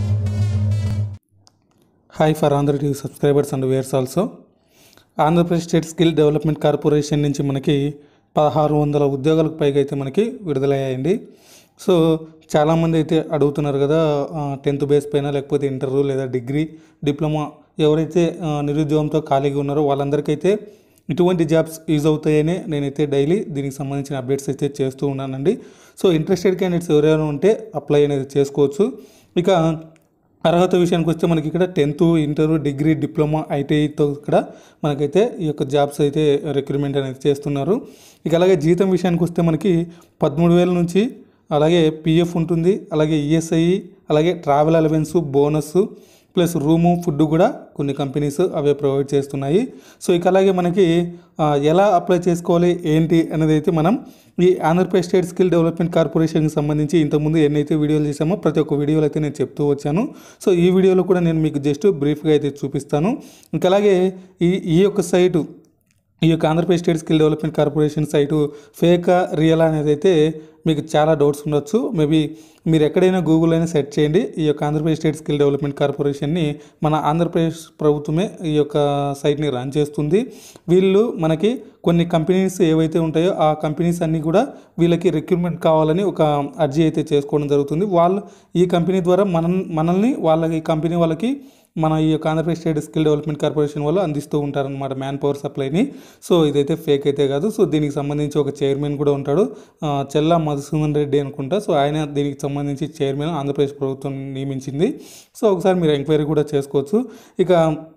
hi for Andhra TV subscribers and viewers also Andhra Pradesh state skill development corporation నుంచి మనకి పదహారు వందల ఉద్యోగాలకు పైగా అయితే మనకి విడుదలయ్యాయండి సో చాలామంది అయితే అడుగుతున్నారు కదా టెన్త్ బేస్ పైన లేకపోతే ఇంటర్వ్యూ లేదా డిగ్రీ డిప్లొమా ఎవరైతే ఆ, నిరుద్యోగంతో ఖాళీగా ఉన్నారో వాళ్ళందరికైతే ఇటువంటి జాబ్స్ యూజ్ అవుతాయని నేనైతే డైలీ దీనికి సంబంధించిన అప్డేట్స్ అయితే చేస్తూ ఉన్నానండి సో ఇంట్రెస్టెడ్ క్యాండిడేట్స్ ఎవరైనా ఉంటే అప్లై అనేది చేసుకోవచ్చు ఇక అర్హత విషయానికి వస్తే మనకి ఇక్కడ టెన్త్ ఇంటర్ డిగ్రీ డిప్లొమా ఐటీఐతో ఇక్కడ మనకైతే ఈ యొక్క జాబ్స్ అయితే రిక్రూట్మెంట్ అనేది చేస్తున్నారు ఇక అలాగే జీతం విషయానికి వస్తే మనకి పదమూడు వేల నుంచి అలాగే పిఎఫ్ ఉంటుంది అలాగే ఈఎస్ఐ అలాగే travel allowance bonus plus room food కూడా కొన్ని కంపెనీస్ అవే ప్రొవైడ్ చేస్తున్నాయి సో ఇక అలాగే మనకి ఆ, ఎలా అప్లై చేసుకోవాలి ఏంటి అనేది అయితే మనం ఈ ఆంధ్రప్రదేశ్ స్టేట్ స్కిల్ డెవలప్మెంట్ కార్పొరేషన్కి సంబంధించి ఇంతకుముందు ఎన్నైతే వీడియోలు చేసామో ప్రతి ఒక్క వీడియోలో అయితే నేను చెప్తూ వచ్చాను సో ఈ వీడియోలో కూడా నేను మీకు జస్ట్ బ్రీఫ్గా అయితే చూపిస్తాను ఇంకా అలాగే ఈ ఈ యొక్క సైటు ఈ యొక్క Andhra Pradesh state skill development corporation site ఫేకా రియల్ అనేది అయితే మీకు చాలా డౌట్స్ ఉండొచ్చు మేబీ మీరు ఎక్కడైనా గూగుల్ అయినా సెర్చ్ చేయండి ఈ యొక్క ఆంధ్రప్రదేశ్ స్టేట్ స్కిల్ డెవలప్మెంట్ కార్పొరేషన్ని మన ఆంధ్రప్రదేశ్ ప్రభుత్వమే ఈ యొక్క సైట్ని రన్ చేస్తుంది వీళ్ళు మనకి కొన్ని కంపెనీస్ ఏవైతే ఉంటాయో ఆ కంపెనీస్ అన్నీ కూడా వీళ్ళకి రిక్రూట్మెంట్ కావాలని ఒక అర్జీ అయితే చేసుకోవడం జరుగుతుంది వాళ్ళు ఈ కంపెనీ ద్వారా మన మనల్ని వాళ్ళకి కంపెనీ వాళ్ళకి మన ఈ యొక్క Andhra Pradesh state skill development corporation వాళ్ళు అందిస్తూ ఉంటారనమాట మ్యాన్ పవర్ సప్లైని సో ఇదైతే ఫేక్ అయితే కాదు సో దీనికి సంబంధించి ఒక చైర్మన్ కూడా ఉంటాడు ఆ, చెల్లా మధుసూదన్ రెడ్డి అనుకుంటా సో ఆయన దీనికి సంబంధించి చైర్మన్ ఆంధ్రప్రదేశ్ ప్రభుత్వం నియమించింది సో ఒకసారి మీరు ఎంక్వైరీ కూడా చేసుకోవచ్చు ఇక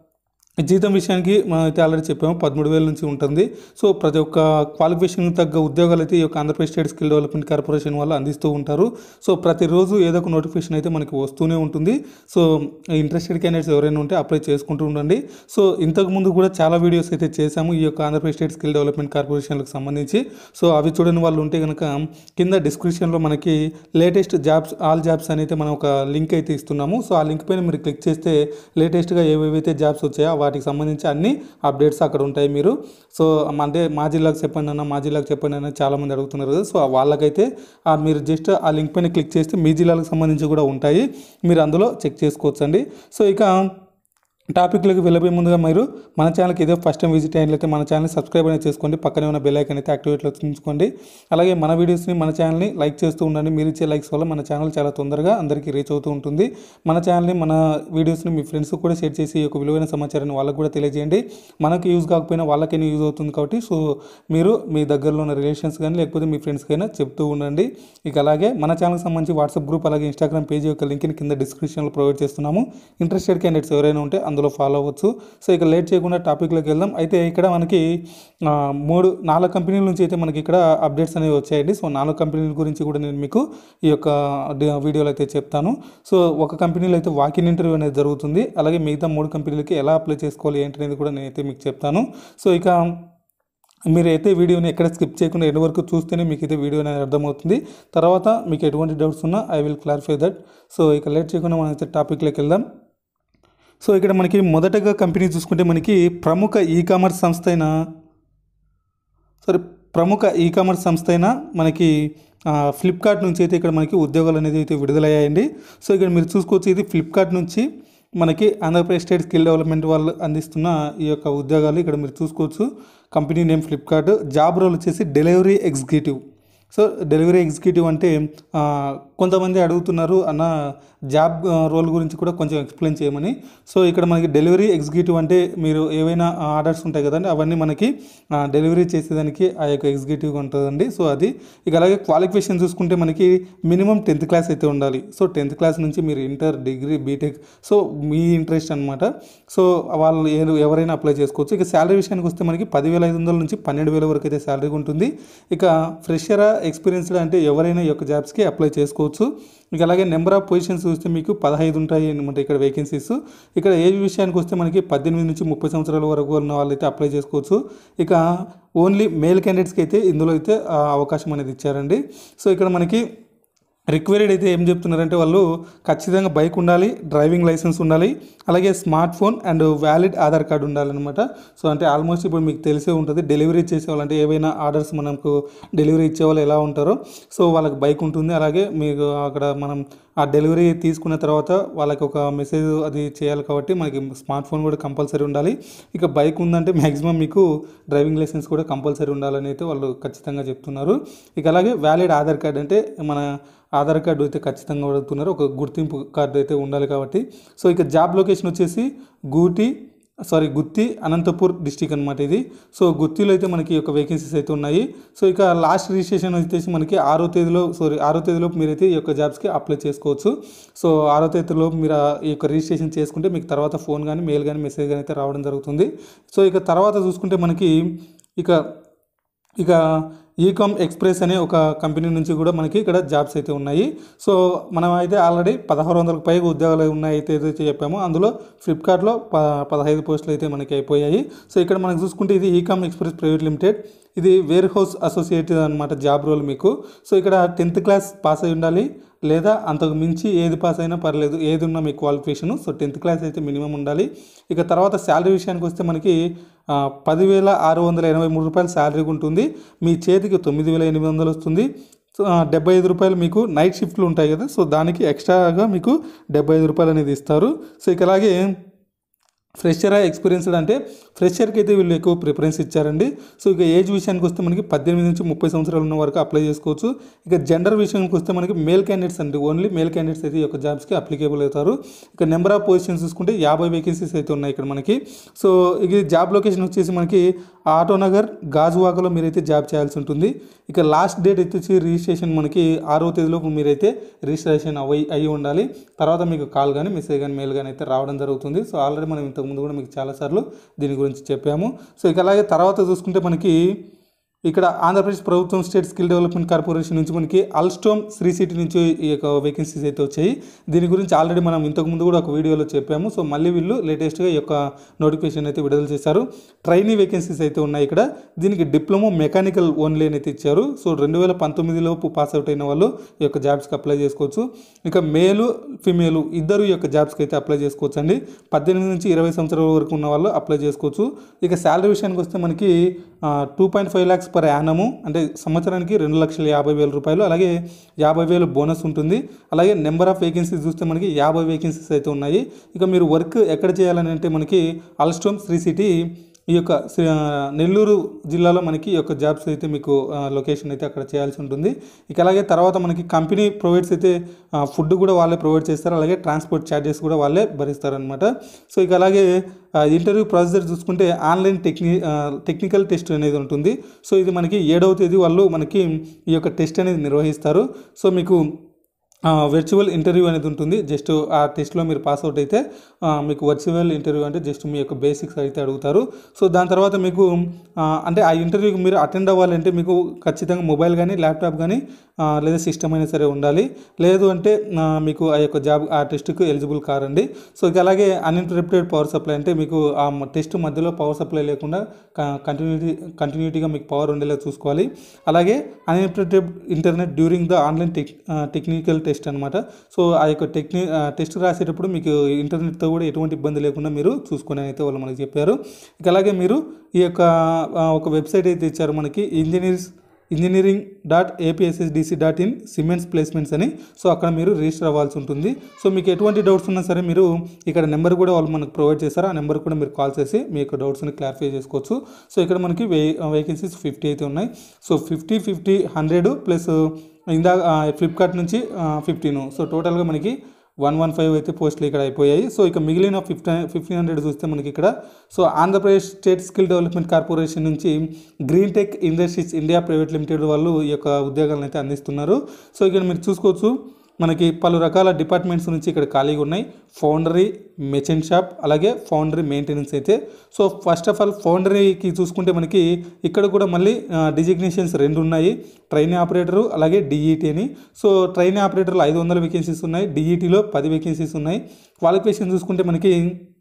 జీతం విషయానికి మనం అయితే ఆల్రెడీ చెప్పాము పదమూడు వేల నుంచి ఉంటుంది సో ప్రతి ఒక్క క్వాలిఫికేషన్ తగ్గ ఉద్యోగాలు అయితే ఈ యొక్క Andhra Pradesh state skill development corporation వాళ్ళు అందిస్తూ ఉంటారు సో ప్రతిరోజు ఏదో ఒక నోటిఫికేషన్ అయితే మనకి వస్తూనే ఉంటుంది సో ఇంట్రెస్టెడ్ క్యాండిడేట్స్ ఎవరైనా ఉంటే అప్లై చేసుకుంటూ ఉండండి సో ఇంతకు ముందు కూడా చాలా వీడియోస్ అయితే చేశాము ఈ యొక్క ఆంధ్రప్రదేశ్ స్టేట్ స్కిల్ డెవలప్మెంట్ కార్పొరేషన్లకు సంబంధించి సో అవి చూడని వాళ్ళు ఉంటే కనుక కింద డిస్క్రిప్షన్లో మనకి లేటెస్ట్ జాబ్స్ ఆల్ జాబ్స్ అని అయితే మనం ఒక లింక్ అయితే ఇస్తున్నాము సో ఆ లింక్ పైన మీరు క్లిక్ చేస్తే లేటెస్ట్గా ఏవేవైతే జాబ్స్ వచ్చాయో వాటికి సంబంధించి అన్ని అప్డేట్స్ అక్కడ ఉంటాయి మీరు సో అంటే మా జిల్లాకు చెప్పండి అన్న మా జిల్లాకు చెప్పండి అన్న చాలామంది అడుగుతున్నారు కదా సో వాళ్ళకైతే ఆ మీరు జస్ట్ ఆ లింక్ పైన క్లిక్ చేస్తే మీ జిల్లాలకు సంబంధించి కూడా ఉంటాయి మీరు అందులో చెక్ చేసుకోవచ్చండి సో ఇక టాపిక్లోకి వెళ్ళబోయే ముందుగా మీరు మన ఛానల్కి ఏదో ఫస్ట్ టైం విజిట్ అయినట్లయితే మన ఛానల్ సబ్స్క్రైబ్ అనేది చేసుకోండి పక్కనే ఉన్న బెల్ ఐకాన్ అయితే యాక్టివేట్లో ఉంచుకోండి అలాగే మన వీడియోస్ని మన ఛానల్ని లైక్ చేస్తూ ఉండండి మీరు ఇచ్చే లైక్స్ వల్ల మన ఛానల్ చాలా తొందరగా అందరికీ రీచ్ అవుతూ ఉంటుంది మన ఛానల్ని మన వీడియోస్ని మీ ఫ్రెండ్స్ కూడా షేర్ చేసి ఈ యొక్క విలువైన సమాచారాన్ని వాళ్ళకు కూడా తెలియజేయండి మనకి యూజ్ కాకపోయినా వాళ్ళకైనా యూజ్ అవుతుంది కాబట్టి సో మీరు మీ దగ్గరలో ఉన్న రిలేషన్స్ కానీ లేకపోతే మీ ఫ్రెండ్స్కైనా చెప్తూ ఉండండి ఇక అలాగే మన ఛానల్కి సంబంధించి వాట్సాప్ గ్రూప్ అలాగే ఇన్స్టాగ్రామ్ పేజ్ యొక్క లింక్ని కింద డిస్క్రిప్షన్లో ప్రొవైడ్ చేస్తున్నాము ఇంట్రెస్టెడ్ క్యాండిడేట్స్ ఎవరైనా ఉంటే అందులో ఫాలో అవ్వచ్చు సో ఇక లేట్ చేయకుండా టాపిక్లోకి వెళ్దాం అయితే ఇక్కడ మనకి ఆ, మూడు నాలుగు కంపెనీల నుంచి అయితే మనకి ఇక్కడ అప్డేట్స్ అనేవి వచ్చాయండి సో నాలుగు కంపెనీల గురించి కూడా నేను మీకు ఈ యొక్క డి- వీడియోలో అయితే చెప్తాను సో ఒక కంపెనీలో అయితే వాకిన్ ఇంటర్వ్యూ అనేది జరుగుతుంది అలాగే మిగతా మూడు కంపెనీలకి ఎలా అప్లై చేసుకోవాలి ఏంటనేది కూడా నేనైతే మీకు చెప్తాను సో ఇక మీరు అయితే వీడియోని ఎక్కడ స్కిప్ చేయకుండా ఎండ్ వరకు చూస్తేనే మీకు అయితే వీడియో అనేది అర్థమవుతుంది తర్వాత మీకు ఎటువంటి డౌట్స్ ఉన్నా I will clarify that so ఇక లేట్ చేయకుండా మనం అయితే టాపిక్లోకి వెళ్దాం సో ఇక్కడ మనకి మొదటగా కంపెనీ చూసుకుంటే మనకి ప్రముఖ ఈ కామర్స్ సంస్థ అయిన సారీ ప్రముఖ ఈ కామర్స్ సంస్థ అయిన మనకి ఆ, ఫ్లిప్కార్ట్ నుంచి అయితే ఇక్కడ మనకి ఉద్యోగాలు అనేది అయితే విడుదలయ్యాయండి సో ఇక్కడ మీరు చూసుకోవచ్చు ఇది ఫ్లిప్కార్ట్ నుంచి మనకి ఆంధ్రప్రదేశ్ స్టేట్ స్కిల్ డెవలప్మెంట్ వాళ్ళు అందిస్తున్న ఈ యొక్క ఉద్యోగాలు ఇక్కడ మీరు చూసుకోవచ్చు company name Flipkart job role వచ్చేసి delivery executive so delivery executive అంటే ఆ, కొంతమంది అడుగుతున్నారు అన్న జాబ్ ఆ, రోల్ గురించి కూడా కొంచెం ఎక్స్ప్లెయిన్ చేయమని సో ఇక్కడ మనకి డెలివరీ ఎగ్జిక్యూటివ్ అంటే మీరు ఏవైనా ఆర్డర్స్ ఉంటాయి కదండి అవన్నీ మనకి ఆ, డెలివరీ చేసేదానికి ఆ యొక్క ఎగ్జిక్యూటివ్ ఉంటుందండి సో అది ఇక అలాగే క్వాలిఫికేషన్ చూసుకుంటే మనకి మినిమం టెన్త్ క్లాస్ అయితే ఉండాలి సో టెన్త్ క్లాస్ నుంచి మీరు ఇంటర్ డిగ్రీ బీటెక్ సో మీ ఇంట్రెస్ట్ అనమాట సో వాళ్ళు ఏ- ఎవరైనా అప్లై చేసుకోవచ్చు ఇక శాలరీ విషయానికి వస్తే మనకి పదివేల ఐదు వందల నుంచి పన్నెండు వేల వరకు అయితే శాలరీ ఉంటుంది ఇక ఫ్రెషరా ఎక్స్పీరియన్స్డ్ అంటే ఎవరైనా ఈ యొక్క జాబ్స్కి అప్లై చేసుకోవచ్చు ఇక అలాగే నెంబర్ ఆఫ్ పొజిషన్స్ చూస్తే మీకు పదహైదు ఉంటాయి అనమాట ఇక్కడ వేకెన్సీస్ ఇక్కడ ఏజ్ విషయానికి వస్తే మనకి పద్దెనిమిది నుంచి ముప్పై సంవత్సరాల వరకు ఉన్న వాళ్ళైతే అప్లై చేసుకోవచ్చు ఇక ఓన్లీ మేల్ క్యాండిడేట్స్కి అయితే ఇందులో అయితే ఆ, అవకాశం అనేది ఇచ్చారండి సో ఇక్కడ మనకి రిక్వైర్డ్ అయితే ఏం చెప్తున్నారంటే వాళ్ళు ఖచ్చితంగా బైక్ ఉండాలి డ్రైవింగ్ లైసెన్స్ ఉండాలి అలాగే smart phone and valid Aadhaar card ఉండాలన్నమాట సో అంటే ఆల్మోస్ట్ ఇప్పుడు మీకు తెలిసే ఉంటుంది డెలివరీ చేసేవాళ్ళు అంటే ఏవైనా ఆర్డర్స్ మనకు డెలివరీ ఇచ్చేవాళ్ళు ఎలా ఉంటారో సో వాళ్ళకి బైక్ ఉంటుంది అలాగే మీకు అక్కడ మనం ఆ డెలివరీ తీసుకున్న తర్వాత వాళ్ళకి ఒక మెసేజ్ అది చేయాలి కాబట్టి మనకి స్మార్ట్ ఫోన్ కూడా కంపల్సరీ ఉండాలి ఇక బైక్ ఉందంటే మ్యాక్సిమం మీకు డ్రైవింగ్ లైసెన్స్ కూడా కంపల్సరీ ఉండాలని అయితే వాళ్ళు ఖచ్చితంగా చెప్తున్నారు ఇక అలాగే వ్యాలిడ్ ఆధార్ కార్డ్ అంటే మన ఆధార్ కార్డు అయితే ఖచ్చితంగా అడుగుతున్నారు ఒక గుర్తింపు కార్డు అయితే ఉండాలి కాబట్టి సో ఇక జాబ్ లొకేషన్ వచ్చేసి గూటి సారీ గుత్తి అనంతపూర్ డిస్టిక్ అనమాట ఇది సో గుత్తిలో అయితే మనకి ఒక వేకెన్సీస్ అయితే ఉన్నాయి సో ఇక లాస్ట్ రిజిస్ట్రేషన్ వచ్చేసి మనకి ఆరో తేదీలో సారీ ఆరో తేదీలోపు మీరైతే ఈ యొక్క జాబ్స్కి అప్లై చేసుకోవచ్చు సో ఆరో తేదీలోపు మీరు ఆ ఈ యొక్క రిజిస్ట్రేషన్ చేసుకుంటే మీకు తర్వాత ఫోన్ కానీ మెయిల్ కానీ మెసేజ్ కానీ అయితే రావడం జరుగుతుంది సో ఇక తర్వాత చూసుకుంటే మనకి ఇక ఇక ఈకామ్ ఎక్స్ప్రెస్ అనే ఒక కంపెనీ నుంచి కూడా మనకి ఇక్కడ జాబ్స్ అయితే ఉన్నాయి సో మనం అయితే ఆల్రెడీ పదహారు వందలకు పైగా ఉద్యోగాలు ఉన్నాయి అయితే ఏదైతే చెప్పామో అందులో ఫ్లిప్కార్ట్లో ప పదహైదు పోస్టులు అయితే మనకి అయిపోయాయి సో ఇక్కడ మనకు చూసుకుంటే ఇది ఈకామ్ ఎక్స్ప్రెస్ ప్రైవేట్ లిమిటెడ్ ఇది వేర్ హౌస్ అసోసియేటెడ్ అనమాట జాబ్ రోల్ మీకు సో ఇక్కడ టెన్త్ క్లాస్ పాస్ అయి ఉండాలి లేదా అంతకు మించి ఏది పాస్ అయినా పర్లేదు ఏది ఉన్నా మీ క్వాలిఫికేషన్ సో టెన్త్ క్లాస్ అయితే మినిమం ఉండాలి ఇక తర్వాత శాలరీ విషయానికి వస్తే మనకి ఆ, పదివేల ఆరు వందల ఎనభై మూడు రూపాయలు శాలరీ ఉంటుంది మీ చేతికి తొమ్మిది వేల ఎనిమిది వందలు వస్తుంది సో ఆ, డెబ్బై ఐదు రూపాయలు మీకు నైట్ షిఫ్ట్లు ఉంటాయి కదా సో దానికి ఎక్స్ట్రాగా మీకు డెబ్బై ఐదు రూపాయలు అనేది ఇస్తారు సో ఇక అలాగే ఫ్రెషరా ఎక్స్పీరియన్స్డ్ అంటే ఫ్రెషర్కి అయితే వీళ్ళు ఎక్కువ ప్రిఫరెన్స్ ఇచ్చారండి సో ఇక ఏజ్ విషయానికి వస్తే మనకి పద్దెనిమిది నుంచి ముప్పై సంవత్సరాలు ఉన్న వరకు అప్లై చేసుకోవచ్చు ఇక జెండర్ విషయానికి వస్తే మనకి మేల్ క్యాండిడేట్స్ అండి ఓన్లీ మేల్ క్యాండిడేట్స్ అయితే ఈ యొక్క జాబ్స్కి అప్లికేబుల్ అవుతారు ఇక నెంబర్ ఆఫ్ పొజిషన్స్ చూసుకుంటే యాభై వేకెన్సీస్ అయితే ఉన్నాయి ఇక్కడ మనకి సో ఇక జాబ్ లొకేషన్ వచ్చేసి మనకి ఆటోనగర్ గాజువాకలో మీరైతే జాబ్ చేయాల్సి ఉంటుంది ఇక లాస్ట్ డేట్ వచ్చేసి రిజిస్ట్రేషన్ మనకి ఆరో తేదీలోపు మీరైతే రిజిస్ట్రేషన్ అయ్యి అయ్యి ఉండాలి తర్వాత మీకు కాల్ కానీ మెసేజ్ కానీ మెయిల్ కానీ అయితే రావడం జరుగుతుంది సో ఆల్రెడీ మనం ఇంతకుముందు కూడా మీకు చాలాసార్లు దీని గురించి చెప్పాము సో ఇక అలాగే తర్వాత చూసుకుంటే మనకి ఇక్కడ ఆంధ్రప్రదేశ్ ప్రభుత్వం స్టేట్ స్కిల్ డెవలప్మెంట్ కార్పొరేషన్ నుంచి మనకి అల్స్టోమ్ శ్రీ సిటీ నుంచి ఈ యొక్క వేకెన్సీస్ అయితే వచ్చాయి దీని గురించి ఆల్రెడీ మనం ఇంతకుముందు కూడా ఒక వీడియోలో చెప్పాము సో మళ్ళీ వీళ్ళు లేటెస్ట్గా ఈ యొక్క నోటిఫికేషన్ అయితే విడుదల చేశారు ట్రైనీ వేకెన్సీస్ అయితే ఉన్నాయి ఇక్కడ దీనికి డిప్లొమా మెకానికల్ ఓన్లీ అని అయితే ఇచ్చారు సో రెండు వేల పంతొమ్మిదిలోపు పాస్ అవుట్ అయిన వాళ్ళు ఈ యొక్క జాబ్స్కి అప్లై చేసుకోవచ్చు ఇక మేలు ఫిమేలు ఇద్దరు ఈ యొక్క జాబ్స్కి అయితే అప్లై చేసుకోవచ్చు అండి పద్దెనిమిది నుంచి ఇరవై సంవత్సరాల వరకు ఉన్న వాళ్ళు అప్లై చేసుకోవచ్చు ఇక శాలరీ విషయానికి వస్తే మనకి two point five lakhs per annum అంటే సంవత్సరానికి రెండు లక్షల యాభై వేల రూపాయలు అలాగే యాభై వేలు బోనస్ ఉంటుంది అలాగే నెంబర్ ఆఫ్ వేకెన్సీస్ చూస్తే మనకి యాభై వేకెన్సీస్ అయితే ఉన్నాయి ఇక మీరు వర్క్ ఎక్కడ చేయాలని అంటే మనకి అల్స్టోమ్ శ్రీ సిటీ ఈ యొక్క శ్రీ- ఆ, నెల్లూరు జిల్లాలో మనకి ఈ యొక్క జాబ్స్ అయితే మీకు ఆ, లొకేషన్ అయితే అక్కడ చేయాల్సి ఉంటుంది ఇక అలాగే తర్వాత మనకి కంపెనీ ప్రొవైడ్స్ అయితే ఆ, ఫుడ్ కూడా వాళ్ళే ప్రొవైడ్ చేస్తారు అలాగే ట్రాన్స్పోర్ట్ ఛార్జెస్ కూడా వాళ్ళే భరిస్తారనమాట సో ఇక అలాగే ఆ, ఇంటర్వ్యూ ప్రొసీజర్ చూసుకుంటే ఆన్లైన్ టెక్ని ఆ, టెక్నికల్ టెస్ట్ అనేది ఉంటుంది సో ఇది మనకి ఏడవ తేదీ వాళ్ళు మనకి ఈ యొక్క టెస్ట్ అనేది నిర్వహిస్తారు సో మీకు వర్చువల్ ఇంటర్వ్యూ అనేది ఉంటుంది జస్ట్ ఆ టెస్ట్లో మీరు పాస్ అవుట్ అయితే ఆ, మీకు వర్చువల్ ఇంటర్వ్యూ అంటే జస్ట్ మీ యొక్క బేసిక్స్ అయితే అడుగుతారు సో దాని తర్వాత మీకు ఆ, అంటే ఆ ఇంటర్వ్యూకి మీరు అటెండ్ అవ్వాలంటే మీకు ఖచ్చితంగా మొబైల్ కానీ ల్యాప్టాప్ కానీ ఆ, లేదా సిస్టమ్ అయినా సరే ఉండాలి లేదు అంటే ఆ, మీకు ఆ యొక్క జాబ్ ఆ టెస్ట్కి ఎలిజిబుల్ కారండి సో ఇక అలాగే అన్ఇంటరప్టెడ్ పవర్ సప్లై అంటే మీకు ఆ టెస్ట్ మధ్యలో పవర్ సప్లై లేకుండా కంటిన్యూటీ కంటిన్యూటీగా మీకు పవర్ ఉండేలా చూసుకోవాలి అలాగే uninterrupted internet during the online tech technical test అనమాట సో ఆ యొక్క టెక్ని టెస్ట్ రాసేటప్పుడు మీకు ఇంటర్నెట్తో కూడా ఎటువంటి ఇబ్బంది లేకుండా మీరు చూసుకుని అయితే వాళ్ళు మనకి చెప్పారు ఇక అలాగే మీరు ఈ యొక్క ఆ, ఒక వెబ్సైట్ అయితే ఇచ్చారు మనకి engineers engineering dot APSSDC dot in cements placements అని సో అక్కడ మీరు రిజిస్టర్ అవ్వాల్సి ఉంటుంది సో మీకు ఎటువంటి డౌట్స్ ఉన్నా సరే మీరు ఇక్కడ నెంబర్ కూడా వాళ్ళు మనకు ప్రొవైడ్ చేస్తారు ఆ నెంబర్ కూడా మీరు కాల్ చేసి మీ యొక్క డౌట్స్ని క్లారిఫై చేసుకోవచ్చు సో ఇక్కడ మనకి వే వేకెన్సీస్ ఫిఫ్టీ అయితే ఉన్నాయి so fifty fifty hundred plus ఇందా ఫ్లిప్కార్ట్ నుంచి ఫిఫ్టీన్ సో టోటల్గా మనకి వన్ వన్ ఫైవ్ అయితే పోస్టులు ఇక్కడ అయిపోయాయి సో ఇక మిగిలిన ఫిఫ్టీన్ ఫిఫ్టీన్ హండ్రెడ్ చూస్తే మనకి ఇక్కడ so Andhra Pradesh state skill development corporation నుంచి green tech industries India private limited వాళ్ళు ఈ యొక్క ఉద్యోగాలను అయితే అందిస్తున్నారు సో ఇక్కడ మీరు చూసుకోవచ్చు మనకి పలు రకాల డిపార్ట్మెంట్స్ నుంచి ఇక్కడ ఖాళీగా ఉన్నాయి ఫౌండరీ మెచిన్ షాప్ అలాగే ఫౌండరీ మెయింటెనెన్స్ అయితే సో ఫస్ట్ ఆఫ్ ఆల్ ఫౌండరీకి చూసుకుంటే మనకి ఇక్కడ కూడా మళ్ళీ డిజిగ్నేషన్స్ రెండు ఉన్నాయి ట్రైన్ ఆపరేటరు అలాగే డిఈటీ అని సో ట్రైన్ ఆపరేటర్లో ఐదు వందల వేకెన్సీస్ ఉన్నాయి డిఈటీలో పది వేకెన్సీస్ ఉన్నాయి క్వాలిఫికేషన్ చూసుకుంటే మనకి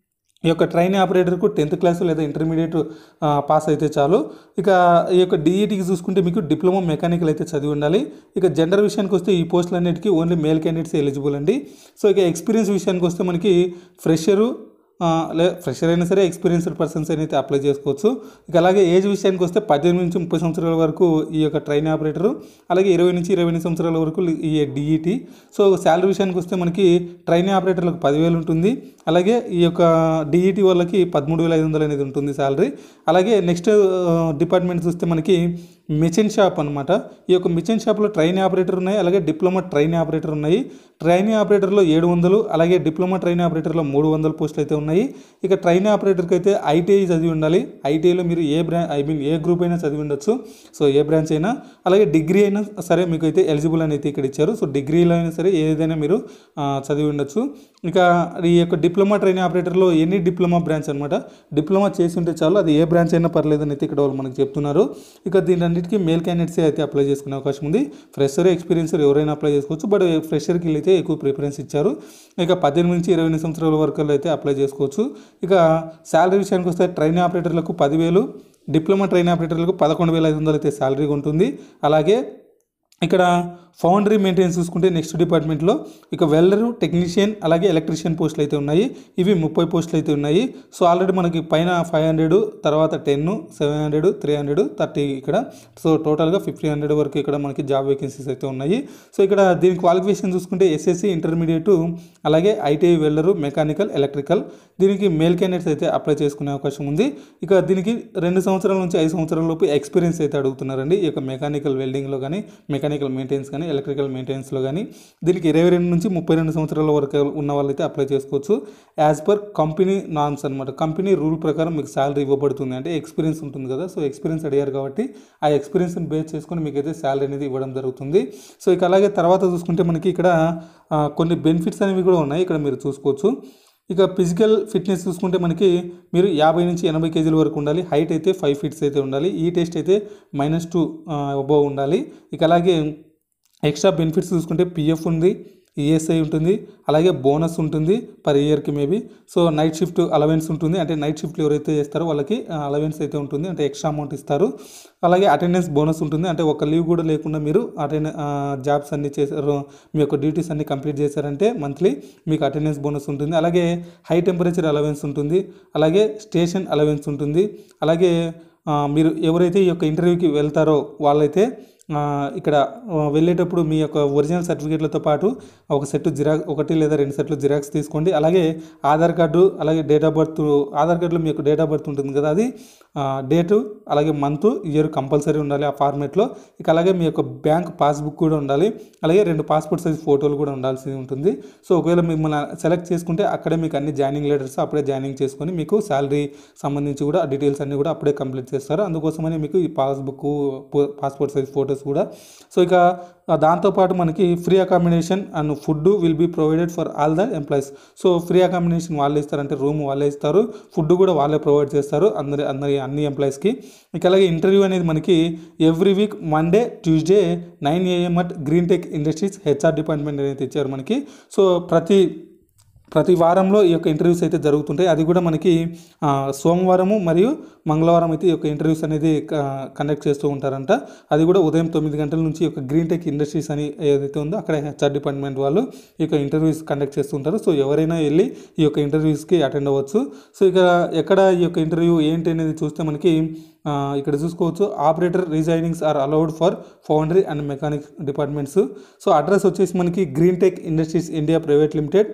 ఈ యొక్క ట్రైన్ ఆపరేటర్కు టెన్త్ క్లాస్ లేదా ఇంటర్మీడియట్ ఆ, పాస్ అయితే చాలు ఇక ఈ యొక్క డిఈటికి చూసుకుంటే మీకు డిప్లొమా మెకానికల్ అయితే చదివి ఉండాలి ఇక జెండర్ విషయానికి వస్తే ఈ పోస్టులన్నిటికీ ఓన్లీ మేల్ క్యాండిడేట్స్ ఎలిజిబుల్ అండి సో ఇక ఎక్స్పీరియన్స్ విషయానికి వస్తే మనకి ఫ్రెషరు ఆ, లే ఫ్రెషర్ అయినా సరే ఎక్స్పీరియన్స్డ్ పర్సన్స్ అయితే అప్లై చేసుకోవచ్చు ఇక అలాగే ఏజ్ విషయానికి వస్తే పద్దెనిమిది నుంచి ముప్పై సంవత్సరాల వరకు ఈ యొక్క ట్రైన్ ఆపరేటరు అలాగే ఇరవై నుంచి ఇరవై ఎనిమిది సంవత్సరాల వరకు ఈ డిఈటి సో శాలరీ విషయానికి వస్తే మనకి ట్రైన్ ఆపరేటర్లకు పదివేలు ఉంటుంది అలాగే ఈ యొక్క డిఈటి వాళ్ళకి పదమూడు వేల ఐదు వందలు అనేది ఉంటుంది శాలరీ అలాగే నెక్స్ట్ డిపార్ట్మెంట్ చూస్తే మనకి మిషన్ షాప్ అనమాట ఈ యొక్క మిషన్ షాప్లో ట్రైన్ ఆపరేటర్ ఉన్నాయి అలాగే డిప్లొమా ట్రైన్ ఆపరేటర్ ఉన్నాయి ట్రైన్ ఆపరేటర్లో ఏడు వందలు అలాగే డిప్లొమా ట్రైన్ ఆపరేటర్లో మూడు వందల పోస్టులు అయితే ఉన్నాయి ఇక ట్రైన్ ఆపరేటర్కి అయితే ఐటీఐ చదివి ఉండాలి ఐటీఐలో మీరు ఏ బ్రా ఐ మీన్ ఏ గ్రూప్ అయినా చదివి ఉండొచ్చు సో ఏ బ్రాంచ్ అయినా అలాగే డిగ్రీ అయినా సరే మీకు అయితే ఎలిజిబుల్ అని అయితే ఇక్కడ ఇచ్చారు సో డిగ్రీలో అయినా సరే ఏదైనా మీరు ఆ, చదివి ఉండొచ్చు ఇక ఈ యొక్క డిప్లొమా ట్రైన్ ఆపరేటర్లో ఎనీ డిప్లొమా బ్రాంచ్ అనమాట డిప్లొమా చేసి ఉంటే చాలు అది ఏ బ్రాంచ్ అయినా పర్లేదు అని అయితే ఇక్కడ వాళ్ళు మనకు చెప్తున్నారు ఇక దీనిన్నిటికీ మేల్ క్యాండిడేట్స్ అయితే అప్లై చేసుకునే అవకాశం ఉంది ఫ్రెషర్ ఎక్స్పీరియన్సర్ ఎవరైనా అప్లై చేసుకోవచ్చు బట్ ఫ్రెషర్కి అయితే ఎక్కువ ప్రిఫరెన్స్ ఇచ్చారు ఇక పద్దెనిమిది నుంచి ఇరవై ఎనిమిది సంవత్సరాల వరకు అయితే అప్లై చేసుకోవచ్చు ఇక శాలరీ విషయానికి వస్తే ట్రైన్ ఆపరేటర్లకు పదివేలు డిప్లొమా ట్రైన్ ఆపరేటర్లకు పదకొండు వేల ఐదు వందలు అయితే శాలరీ ఉంటుంది అలాగే ఇక్కడ ఫౌండరీ మెయింటెనెన్స్ చూసుకుంటే నెక్స్ట్ డిపార్ట్మెంట్లో ఇక వెల్డరు టెక్నీషియన్ అలాగే ఎలక్ట్రీషియన్ పోస్టులు అయితే ఉన్నాయి ఇవి ముప్పై పోస్టులు అయితే ఉన్నాయి సో ఆల్రెడీ మనకి పైన ఫైవ్ హండ్రెడ్ తర్వాత ten seven hundred three hundred thirty ఇక్కడ సో టోటల్గా ఫిఫ్టీ హండ్రెడ్ వరకు ఇక్కడ మనకి జాబ్ వేకెన్సీస్ అయితే ఉన్నాయి సో ఇక్కడ దీని క్వాలిఫికేషన్ చూసుకుంటే ఎస్ఎస్సి ఇంటర్మీడియట్ అలాగే ఐటీఐ వెల్డరు మెకానికల్ ఎలక్ట్రికల్ దీనికి మేల్ క్యాండిడేట్స్ అయితే అప్లై చేసుకునే అవకాశం ఉంది ఇక దీనికి రెండు సంవత్సరాల నుంచి ఐదు సంవత్సరాల లోపు ఎక్స్పీరియన్స్ అయితే అడుగుతున్నారండి ఈ యొక్క మెకానికల్ వెల్డింగ్లో కానీ మెకానికల్ మెయింటెనెన్స్ కానీ ఎలక్ట్రికల్ మెయింటెనెన్స్లో కానీ దీనికి ఇరవై రెండు నుంచి ముప్పై రెండు సంవత్సరాల వరకు ఉన్న వాళ్ళైతే అప్లై చేసుకోవచ్చు యాజ్ పర్ కంపెనీ నార్మ్స్ అనమాట కంపెనీ రూల్ ప్రకారం మీకు శాలరీ ఇవ్వబడుతుంది అంటే ఎక్స్పీరియన్స్ ఉంటుంది కదా సో ఎక్స్పీరియన్స్ అడిగారు కాబట్టి ఆ ఎక్స్పీరియన్స్ని బేస్ చేసుకొని మీకు అయితే శాలరీ అనేది ఇవ్వడం జరుగుతుంది సో ఇక అలాగే తర్వాత చూసుకుంటే మనకి ఇక్కడ ఆ, కొన్ని బెనిఫిట్స్ అనేవి కూడా ఉన్నాయి ఇక్కడ మీరు చూసుకోవచ్చు ఇక ఫిజికల్ ఫిట్నెస్ చూసుకుంటే మనకి మీరు యాభై నుంచి ఎనభై కేజీల వరకు ఉండాలి హైట్ అయితే ఫైవ్ ఫీట్స్ అయితే ఉండాలి ఈ టెస్ట్ అయితే మైనస్ టూ అబోవ్ ఉండాలి ఇక అలాగే ఎక్స్ట్రా బెనిఫిట్స్ చూసుకుంటే పిఎఫ్ ఉంది ఈఎస్ఐ ఉంటుంది అలాగే బోనస్ ఉంటుంది పర్ ఇయర్కి maybe so night shift allowance ఉంటుంది అంటే నైట్ షిఫ్ట్లు ఎవరైతే చేస్తారో వాళ్ళకి అలవెన్స్ అయితే ఉంటుంది అంటే ఎక్స్ట్రా అమౌంట్ ఇస్తారు అలాగే అటెండెన్స్ బోనస్ ఉంటుంది అంటే ఒక లీవ్ కూడా లేకుండా మీరు అటెండ్ జాబ్స్ అన్ని చేశారు మీ యొక్క డ్యూటీస్ అన్ని కంప్లీట్ చేశారంటే మంత్లీ మీకు అటెండెన్స్ బోనస్ ఉంటుంది అలాగే హై టెంపరేచర్ అలవెన్స్ ఉంటుంది అలాగే స్టేషన్ అలవెన్స్ ఉంటుంది అలాగే ఆ, మీరు ఎవరైతే ఈ యొక్క ఇంటర్వ్యూకి వెళ్తారో వాళ్ళైతే ఆ, ఇక్కడ ఆ, వెళ్ళేటప్పుడు మీ యొక్క ఒరిజినల్ సర్టిఫికేట్లతో పాటు ఒక సెట్ జిరాక్స్ ఒకటి లేదా రెండు సెట్లు జిరాక్స్ తీసుకోండి అలాగే ఆధార్ కార్డు అలాగే డేట్ ఆఫ్ బర్త్ ఆధార్ కార్డులో మీ యొక్క డేట్ ఆఫ్ బర్త్ ఉంటుంది కదా అది డేటు అలాగే మంత్ ఇయర్ కంపల్సరీ ఉండాలి ఆ ఫార్మేట్లో ఇక అలాగే మీ యొక్క బ్యాంక్ పాస్బుక్ కూడా ఉండాలి అలాగే రెండు పాస్పోర్ట్ సైజ్ ఫోటోలు కూడా ఉండాల్సి ఉంటుంది సో ఒకవేళ మిమ్మల్ని సెలెక్ట్ చేసుకుంటే అక్కడే మీకు అన్ని జాయినింగ్ లెటర్స్ అప్పుడే జాయినింగ్ చేసుకొని మీకు శాలరీ సంబంధించి కూడా డీటెయిల్స్ అన్ని కూడా అప్పుడే కంప్లీట్ చేస్తారు అందుకోసమని మీకు ఈ పాస్బుక్ పాస్పోర్ట్ సైజ్ ఫోటోస్ కూడా సో ఇక ఆ, దాంతోపాటు మనకి free accommodation and food will be provided for all the employees so free accommodation వాళ్ళే ఇస్తారంటే రూమ్ వాళ్ళే ఇస్తారు ఫుడ్ కూడా వాళ్ళే ప్రొవైడ్ చేస్తారు అందరి అందరి అన్ని ఎంప్లాయీస్కి ఇక అలాగే ఇంటర్వ్యూ అనేది మనకి every week Monday Tuesday nine AM at green tech industries HR department అనేది ఇచ్చారు మనకి సో ప్రతి ప్రతి వారంలో ఈ యొక్క ఇంటర్వ్యూస్ అయితే జరుగుతుంటాయి అది కూడా మనకి ఆ, సోమవారము మరియు మంగళవారం అయితే ఈ యొక్క ఇంటర్వ్యూస్ అనేది కండక్ట్ చేస్తూ ఉంటారంట అది కూడా ఉదయం తొమ్మిది గంటల నుంచి ఈ యొక్క గ్రీన్ టెక్ ఇండస్ట్రీస్ అని ఏదైతే ఉందో అక్కడ హెచ్ఆర్ డిపార్ట్మెంట్ వాళ్ళు ఈ యొక్క ఇంటర్వ్యూస్ కండక్ట్ చేస్తుంటారు సో ఎవరైనా వెళ్ళి ఈ యొక్క ఇంటర్వ్యూస్కి అటెండ్ అవ్వచ్చు సో ఇక ఎక్కడ ఈ యొక్క ఇంటర్వ్యూ ఏంటి అనేది చూస్తే మనకి ఆ, ఇక్కడ చూసుకోవచ్చు operator resignings are allowed for foundry and mechanic departments so address వచ్చేసి మనకి green tech industries India private limited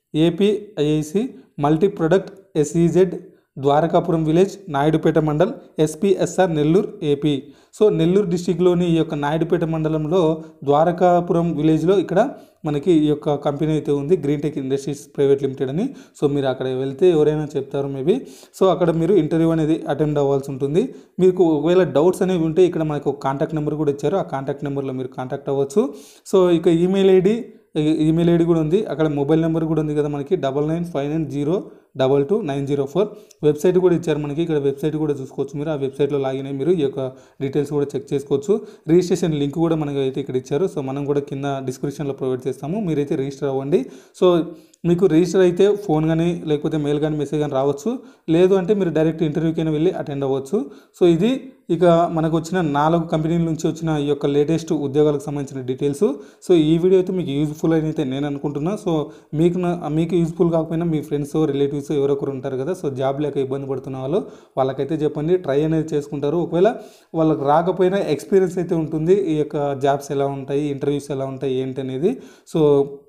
APIIC multi product SEZ Dwarakapuram village Naidupeta mandal SPSR Nellore AP so Nellore డిస్టిక్లోని ఈ యొక్క నాయుడుపేట మండలంలో ద్వారకాపురం విలేజ్లో ఇక్కడ మనకి ఈ యొక్క కంపెనీ అయితే ఉంది green tech industries private limited అని సో మీరు అక్కడ వెళ్తే ఎవరైనా చెప్తారు మేబీ సో అక్కడ మీరు ఇంటర్వ్యూ అనేది అటెండ్ అవ్వాల్సి ఉంటుంది మీకు ఒకవేళ డౌట్స్ అనేవి ఉంటే ఇక్కడ మనకు ఒక కాంటాక్ట్ నెంబర్ కూడా ఇచ్చారు ఆ కాంటాక్ట్ నెంబర్లో మీరు కాంటాక్ట్ అవ్వచ్చు సో ఇక ఈమెయిల్ ఐడి ఈమెయిల్ ఐడి కూడా ఉంది అక్కడ మొబైల్ నెంబర్ కూడా ఉంది కదా మనకి double nine five nine zero double two nine zero four website కూడా ఇచ్చారు మనకి ఇక్కడ వెబ్సైట్ కూడా చూసుకోవచ్చు మీరు ఆ వెబ్సైట్లో లాగిన్ అయ్యి మీరు ఈ యొక్క డీటెయిల్స్ కూడా చెక్ చేసుకోవచ్చు రిజిస్ట్రేషన్ లింక్ కూడా మనకి అయితే ఇక్కడ ఇచ్చారు సో మనం కూడా కింద డిస్క్రిప్షన్లో ప్రొవైడ్ చేస్తాము మీరైతే రిజిస్టర్ అవ్వండి సో మీకు రిజిస్టర్ అయితే ఫోన్ కానీ లేకపోతే మెయిల్ కానీ మెసేజ్ కానీ రావచ్చు లేదు అంటే మీరు డైరెక్ట్ ఇంటర్వ్యూకైనా వెళ్ళి అటెండ్ అవ్వచ్చు సో ఇది ఇక మనకు వచ్చిన నాలుగు కంపెనీల నుంచి వచ్చిన ఈ యొక్క లేటెస్ట్ ఉద్యోగాలకు సంబంధించిన డీటెయిల్స్ సో ఈ వీడియో అయితే మీకు యూజ్ఫుల్ అని అయితే నేను అనుకుంటున్నా సో మీకు నా- మీకు యూజ్ఫుల్ కాకపోయినా మీ ఫ్రెండ్స్ రిలేటివ్స్ ఎవరొకరు ఉంటారు కదా సో జాబ్ లేక ఇబ్బంది పడుతున్న వాళ్ళు వాళ్ళకైతే చెప్పండి ట్రై అనేది చేసుకుంటారు ఒకవేళ వాళ్ళకి రాకపోయినా ఎక్స్పీరియన్స్ అయితే ఉంటుంది ఈ యొక్క జాబ్స్ ఎలా ఉంటాయి ఇంటర్వ్యూస్ ఎలా ఉంటాయి ఏంటి అనేది సో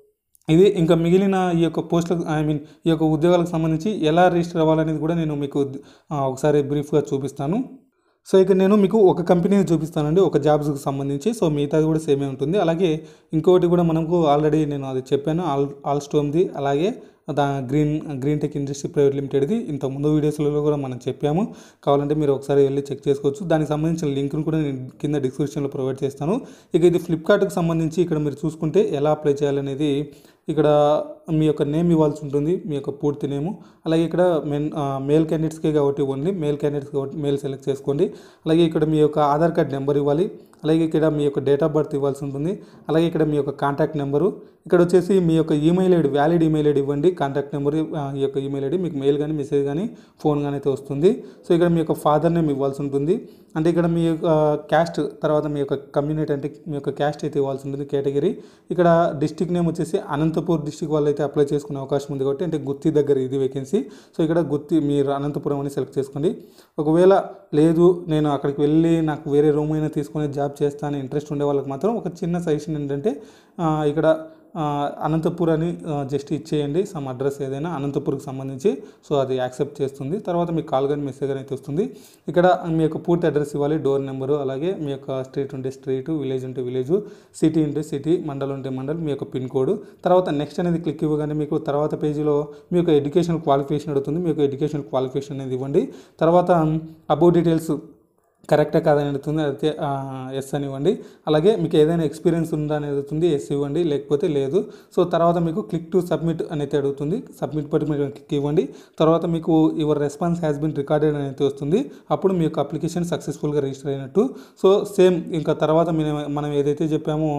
ఇది ఇంకా మిగిలిన ఈ యొక్క పోస్టులకు ఐ మీన్ ఈ యొక్క ఉద్యోగాలకు సంబంధించి ఎలా రిజిస్టర్ అవ్వాలనేది కూడా నేను మీకు ఆ, ఒకసారి బ్రీఫ్గా చూపిస్తాను సో ఇక నేను మీకు ఒక కంపెనీని చూపిస్తానండి ఒక జాబ్స్కి సంబంధించి సో మిగతాది కూడా సేమే ఉంటుంది అలాగే ఇంకొకటి కూడా మనకు ఆల్రెడీ నేను అది చెప్పాను ఆల్ ఆల్ స్టోమ్ది అలాగే the green green tech industry private లిమిటెడ్ది ఇంత ముందు వీడియోస్లలో కూడా మనం చెప్పాము కావాలంటే మీరు ఒకసారి వెళ్ళి చెక్ చేసుకోవచ్చు దానికి సంబంధించిన లింక్ను కూడా నేను కింద డిస్క్రిప్షన్లో ప్రొవైడ్ చేస్తాను ఇక ఇది ఫ్లిప్కార్ట్కి సంబంధించి ఇక్కడ మీరు చూసుకుంటే ఎలా అప్లై చేయాలనేది ఇక్కడ మీ యొక్క నేమ్ ఇవ్వాల్సి ఉంటుంది మీ యొక్క పూర్తి నేము అలాగే ఇక్కడ మెన్ మేల్ క్యాండిడేట్స్కే కాబట్టి ఓన్లీ మేల్ క్యాండిడేట్స్ కాబట్టి మేల్ సెలెక్ట్ చేసుకోండి అలాగే ఇక్కడ మీ యొక్క ఆధార్ కార్డ్ నెంబర్ ఇవ్వాలి అలాగే ఇక్కడ మీ యొక్క డేట్ ఆఫ్ బర్త్ ఇవ్వాల్సి ఉంటుంది అలాగే ఇక్కడ మీ యొక్క కాంటాక్ట్ నెంబరు ఇక్కడ వచ్చేసి మీ యొక్క email ID valid email ID ఇవ్వండి కాంటాక్ట్ నెంబర్ ఈ యొక్క ఈమెయిల్ ఐడి మీకు మెయిల్ కానీ మెసేజ్ కానీ ఫోన్ కానీ అయితే వస్తుంది సో ఇక్కడ మీ యొక్క ఫాదర్ నేమ్ ఇవ్వాల్సి ఉంటుంది అంటే ఇక్కడ మీ యొక్క క్యాస్ట్ తర్వాత మీ యొక్క కమ్యూనిటీ అంటే మీ యొక్క క్యాస్ట్ అయితే ఇవ్వాల్సి ఉంటుంది కేటగిరీ ఇక్కడ డిస్టిక్ నేమ్ వచ్చేసి అనంతపూర్ డిస్టిక్ వాళ్ళు అయితే అప్లై చేసుకునే అవకాశం ఉంది కాబట్టి అంటే గుత్తి దగ్గర ఇది వేకెన్సీ సో ఇక్కడ గుత్తి మీరు అనంతపురం అని సెలెక్ట్ చేసుకోండి ఒకవేళ లేదు నేను అక్కడికి వెళ్ళి నాకు వేరే రూమ్ అయినా తీసుకొని జాబ్ చేస్తాను ఇంట్రెస్ట్ ఉండే వాళ్ళకి మాత్రం ఒక చిన్న సజెషన్ ఏంటంటే ఆ, ఇక్కడ ఆ, అనంతపూర్ అని జస్ట్ ఇచ్చేయండి సమ్ అడ్రస్ ఏదైనా అనంతపూర్కి సంబంధించి సో అది యాక్సెప్ట్ చేస్తుంది తర్వాత మీకు కాల్ కానీ మెసేజ్ కానీ అయితే వస్తుంది ఇక్కడ మీ యొక్క పూర్తి అడ్రస్ ఇవ్వాలి డోర్ నెంబరు అలాగే మీ యొక్క స్ట్రీట్ ఉంటే స్ట్రీట్ విలేజ్ ఉంటే విలేజ్ సిటీ ఉంటే సిటీ మండలం ఉంటే మండలం మీ యొక్క పిన్ కోడ్ తర్వాత నెక్స్ట్ అనేది క్లిక్ ఇవ్వగానే మీకు తర్వాత పేజీలో మీ యొక్క ఎడ్యుకేషన్ క్వాలిఫికేషన్ అడుగుతుంది మీ యొక్క ఎడ్యుకేషన్ క్వాలిఫికేషన్ అనేది ఇవ్వండి తర్వాత అబౌట్ డీటెయిల్స్ కరెక్టే కాదని అడుగుతుంది అయితే ఎస్ అని ఇవ్వండి అలాగే మీకు ఏదైనా ఎక్స్పీరియన్స్ ఉందా అని అడుగుతుంది ఎస్ ఇవ్వండి లేకపోతే లేదు సో తర్వాత మీకు క్లిక్ టు సబ్మిట్ అనేది అడుగుతుంది సబ్మిట్ బట్టి మీరు క్లిక్ ఇవ్వండి తర్వాత మీకు your response has been recorded అనేది వస్తుంది అప్పుడు మీ యొక్క అప్లికేషన్ సక్సెస్ఫుల్గా రిజిస్టర్ అయినట్టు సో సేమ్ ఇంకా తర్వాత మనం మనం ఏదైతే చెప్పామో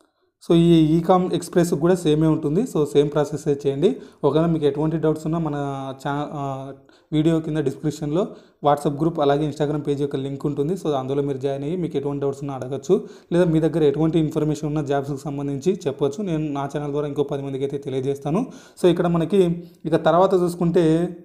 సో ఈ ఈకామ్ ఎక్స్ప్రెస్ కూడా సేమే ఉంటుంది సో సేమ్ ప్రాసెస్ చేయండి ఒకవేళ మీకు ఎటువంటి డౌట్స్ ఉన్నా మన ఛా ఆ, వీడియో కింద డిస్క్రిప్షన్లో వాట్సాప్ గ్రూప్ అలాగే ఇన్స్టాగ్రామ్ పేజ్ యొక్క లింక్ ఉంటుంది సో అందులో మీరు జాయిన్ అయ్యి మీకు ఎటువంటి డౌట్స్ ఉన్నా అడగచ్చు లేదా మీ దగ్గర ఎటువంటి ఇన్ఫర్మేషన్ ఉన్న జాబ్స్కి సంబంధించి చెప్పొచ్చు నేను నా ఛానల్ ద్వారా ఇంకో పది మందికి అయితే తెలియజేస్తాను సో ఇక్కడ మనకి ఇక తర్వాత చూసుకుంటే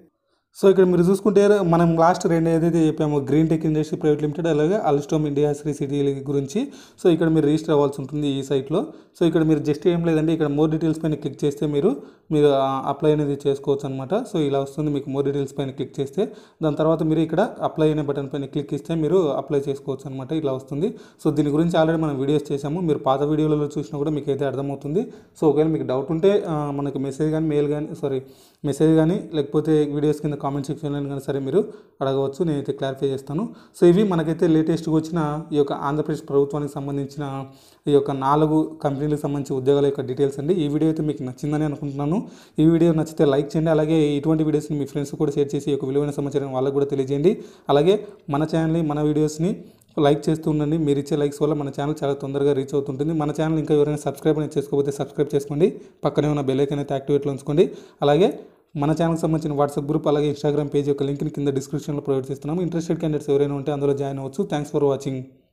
సో ఇక్కడ మీరు చూసుకుంటే మనం లాస్ట్ రెండు ఏదైతే చెప్పామో green tech industry private limited అలాగే అల్స్టోమ్ ఇండియా శ్రీ సిటీ గురించి సో ఇక్కడ మీరు రిజిస్టర్ అవ్వాల్సి ఉంటుంది ఈ సైట్లో సో ఇక్కడ మీరు జస్ట్ ఏం లేదండి ఇక్కడ మోర్ డీటెయిల్స్ పైన క్లిక్ చేస్తే మీరు మీరు అప్లై అనేది చేసుకోవచ్చు అనమాట సో ఇలా వస్తుంది మీకు మోర్ డీటెయిల్స్ పైన క్లిక్ చేస్తే దాని తర్వాత మీరు ఇక్కడ అప్లై అనే బటన్ పైన క్లిక్ ఇస్తే మీరు అప్లై చేసుకోవచ్చు అనమాట ఇలా వస్తుంది సో దీని గురించి ఆల్రెడీ మనం వీడియోస్ చేసాము మీరు పాత వీడియోలలో చూసినా కూడా మీకు అయితే అర్థమవుతుంది సో ఒకవేళ మీకు డౌట్ ఉంటే ఆ, మనకి మెసేజ్ కానీ మెయిల్ కానీ సారీ మెసేజ్ కానీ లేకపోతే వీడియోస్ కింద కామెంట్ సెక్షన్లో కానీ సరే మీరు అడగవచ్చు నేనైతే క్లారిఫై చేస్తాను సో ఇవి మనకైతే లేటెస్ట్గా వచ్చిన ఈ యొక్క ఆంధ్రప్రదేశ్ ప్రభుత్వానికి సంబంధించిన ఈ యొక్క నాలుగు కంపెనీలకు సంబంధించి ఉద్యోగాల యొక్క డీటెయిల్స్ అండి ఈ వీడియో అయితే మీకు నచ్చిందని అనుకుంటున్నాను ఈ వీడియో నచ్చితే లైక్ చేయండి అలాగే ఇటువంటి వీడియోస్ని మీ ఫ్రెండ్స్ కూడా షేర్ చేసి ఈ యొక్క విలువైన సమాచారం వాళ్ళకు కూడా తెలియజేయండి అలాగే మన ఛానల్ని మన వీడియోస్ని లైక్ చేస్తూ ఉండండి మీరు ఇచ్చే లైక్స్ వల్ల మన ఛానల్ చాలా తొందరగా రీచ్ అవుతుంటుంది మన ఛానల్ ఇంకా ఎవరైనా సబ్స్క్రైబ్ అనేది చేసుకోకపోతే సబ్స్క్రైబ్ చేసుకోండి పక్కనే ఉన్న బెల్ ఐకన్ అయితే యాక్టివేట్లో ఉంచుకోండి అలాగే మన ఛానల్కి సంబంధించిన వాట్సాప్ గ్రూప్ అలాగే ఇన్స్టాగ్రామ్ పేజ్ యొక్క లింక్ని కింద డిస్క్రిప్షన్లో ప్రొవైడ్ చేస్తున్నాము ఇంట్రెస్టెడ్ క్యాండిడేట్స్ ఎవరైనా ఉంటే అందులో జాయిన్ అవ్వచ్చు థ్యాంక్స్ ఫర్ వాచింగ్